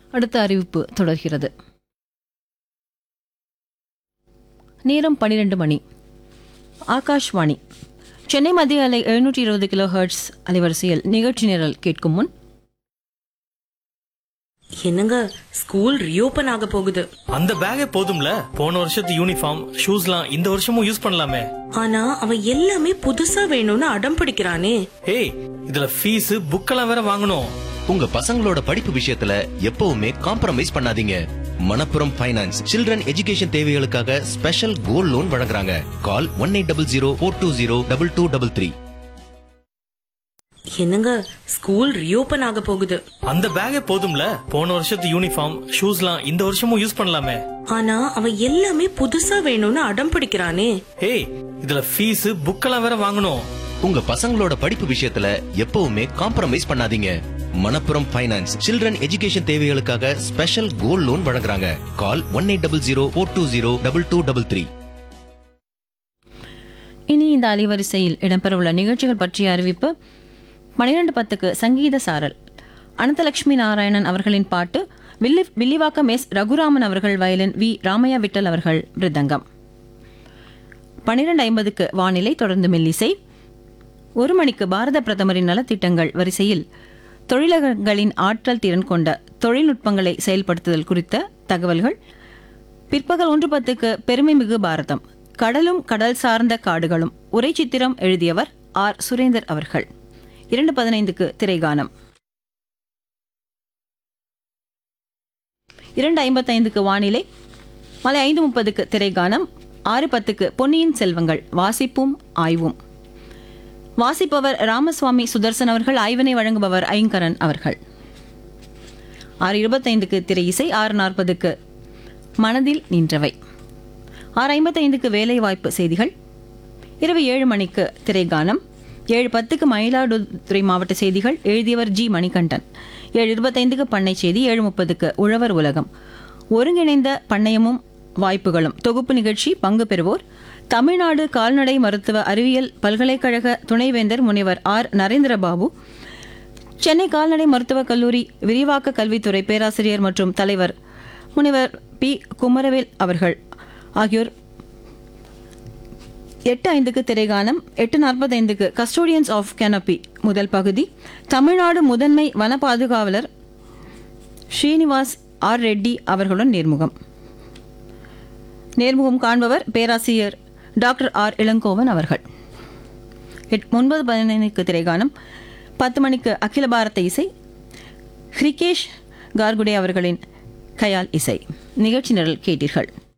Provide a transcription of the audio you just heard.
அடுத்த அறிவிப்பு தொடர்கிறது நேரம் பன்னிரண்டு மணி ஆகாஷ்வாணி சென்னை மத்திய அலை எழுநூற்றி இருபது கிலோ ஹெர்ட்ஸ் அலைவரிசையில் நிகழ்ச்சி நிரல் கேட்கும் முன் என்னங்க ஸ்கூல் ரீஓபன் ஆக போகுது அந்த பேக்கே போதும்ல போன வருஷத்து யூனிஃபார்ம் ஷூஸ்லாம் இந்த வருஷமும் யூஸ் பண்ணலாமே ஆனா அவன் எல்லாமே புதுசா வேணும்னு அடம் பிடிக்கிறானே ஏய் இதுல ஃபீஸ் புக்கெல்லாம் வேற வாங்கணும் உங்க பசங்களோட படிப்பு விஷயத்துல எப்பவுமே காம்ப்ரமைஸ் பண்ணாதீங்க மணப்புரம் ஃபைனான்ஸ் சில்ட்ரன் எஜுகேஷன் தேவைகளுக்காக ஸ்பெஷல் கோல்ட் லோன் வழங்குறாங்க call one eight double zero four two zero double two double three என்னங்க ஸ்கூல் ரீஓபன் ஆக போகுது அந்த பேக்கே போதும்ல போன வருஷத்து யூனிஃபார்ம் ஷூஸ்லாம் இந்த வருஷமும் யூஸ் பண்ணலாமே ஆனா அவன் எல்லாமே புதுசா வேணும்னு அடம் பிடிக்கிறானே ஏய் இதுல ஃபீஸ் புக்கெல்லாம் வேற வாங்கணும் உங்க பசங்களோட படிப்பு விஷயத்துல எப்பவுமே காம்ப்ரமைஸ் பண்ணாதீங்க மணப்புரம் ஃபைனான்ஸ் சில்ட்ரன் எஜுகேஷன் தேவைகளுக்காக ஸ்பெஷல் கோல்ட் லோன் வழங்குறாங்க call one eight double zero four two zero double two double three இனி இந்த அலைவரிசையில் இடம்பெறவுள்ள நிகழ்ச்சிகள் பற்றிய அறிவிப்பு பனிரெண்டு பத்துக்கு சங்கீத சாரல் அனந்தலட்சுமி நாராயணன் அவர்களின் பாட்டு வில்லி வில்லிவாக்கம் எஸ் ரகுராமன் அவர்கள் வயலின் வி ராமையா விட்டல் அவர்கள் மிருதங்கம் பனிரெண்டு ஐம்பதுக்கு வானிலை தொடர்ந்து மெல்லிசை ஒரு மணிக்கு பாரத பிரதமரின் நலத்திட்டங்கள் வரிசையில் தொழிலகங்களின் ஆற்றல் திறன் கொண்ட தொழில்நுட்பங்களை செயல்படுத்துதல் குறித்த தகவல்கள் பிற்பகல் ஒன்று பத்துக்கு பெருமைமிகு பாரதம் கடலும் கடல் சார்ந்த காடுகளும் உரை சித்திரம் எழுதியவர் ஆர் சுரேந்தர் அவர்கள் இரண்டு பதினைந்துக்கு திரைகானம் இரண்டு ஐம்பத்தைந்துக்கு வானிலை மாலை ஐந்து முப்பதுக்கு திரைகானம் ஆறு பத்துக்கு பொன்னியின் செல்வங்கள் வாசிப்பும் ஆய்வும் வாசிப்பவர் ராமசுவாமி சுதர்சன் அவர்கள் ஆய்வினை வழங்குபவர் ஐங்கரன் அவர்கள் ஆறு இருபத்தைந்துக்கு திரை இசை ஆறு நாற்பதுக்கு மனதில் நின்றவை ஆறு ஐம்பத்தைந்துக்கு வேலைவாய்ப்பு செய்திகள் இரவு ஏழு மணிக்கு திரைகானம் ஏழு பத்துக்கு மயிலாடுதுறை மாவட்ட செய்திகள் எழுதியவர் ஜி மணிகண்டன் ஏழு இருபத்தைந்துக்கு பண்ணை செய்தி ஏழு முப்பதுக்கு உழவர் உலகம் ஒருங்கிணைந்த பண்ணையமும் வாய்ப்புகளும் தொகுப்பு நிகழ்ச்சி பங்கு பெறுவோர் தமிழ்நாடு கால்நடை மருத்துவ அறிவியல் பல்கலைக்கழக துணைவேந்தர் முனைவர் ஆர் நரேந்திரபாபு சென்னை கால்நடை மருத்துவக் கல்லூரி விரிவாக்க கல்வித்துறை பேராசிரியர் மற்றும் தலைவர் முனைவர் பி குமரவேல் அவர்கள் ஆகியோர் எட்டு ஐந்துக்கு திரைகானம் எட்டு நாற்பத்தைந்துக்கு கஸ்டோடியன்ஸ் ஆஃப் கெனப்பி முதல் பகுதி தமிழ்நாடு முதன்மை வன பாதுகாவலர் ஸ்ரீனிவாஸ் ஆர் ரெட்டி அவர்களுடன் நேர்முகம் நேர்முகம் காண்பவர் பேராசிரியர் டாக்டர் ஆர் இளங்கோவன் அவர்கள் எட் ஒன்பது பதினைந்துக்கு திரைகானம் பத்து மணிக்கு அகில பாரத இசை ஹிரிகேஷ் கார்குடே அவர்களின் கயால் இசை நிகழ்ச்சி நிரல் கேட்டீர்கள்